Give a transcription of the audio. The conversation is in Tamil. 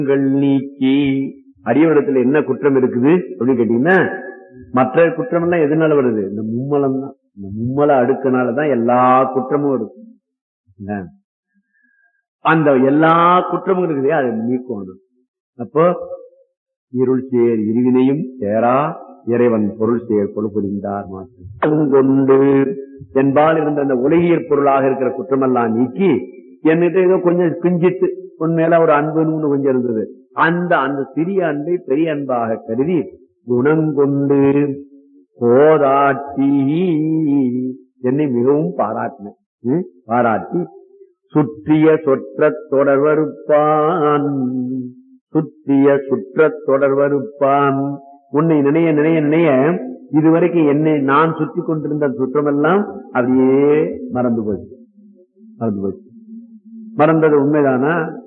குற்றங்கள் நீக்கி அடியவனத்துல என்ன குற்றம் இருக்குது அப்படின்னு கேட்டீங்கன்னா மற்ற குற்றம் எல்லாம் எதனால வருது இந்த மும்மலம் தான் இந்த மும்மல அடுக்கனாலதான் எல்லா குற்றமும் வருது என்ன? அந்த எல்லா குற்றமும் இருக்குது அதை நீக்கும் அது அப்போ இருள் சேர் இருவினையும் சேரா இறைவன் பொருள் சேர் பொருள் புரிந்தார் மாற்றம் கொண்டு என்பால் இருந்த அந்த உலகியற் பொருளாக இருக்கிற குற்றமெல்லாம் நீக்கி என்கிட்ட ஏதோ கொஞ்சம் கிஞ்சிட்டு உன் மேல ஒரு அன்புன்னு கொஞ்சம் இருந்தது அந்த அந்த சிறிய அன்பை பெரிய அன்பாக கருதி குணங்கொண்டு போதாட்டி என்னை மிகவும் பாராட்டின ம்? பாராட்டி சுற்றிய சொற்ற தொடர்வருப்பான் சுற்றிய சுற்ற தொடர்வருப்பான் உன்னை நினைய நினைய நினைய இதுவரைக்கும் என்னை நான் சுற்றி கொண்டிருந்த சுற்றமெல்லாம் அப்படியே மறந்து போச்சு மறந்து போச்சு மறந்தது உண்மைதானா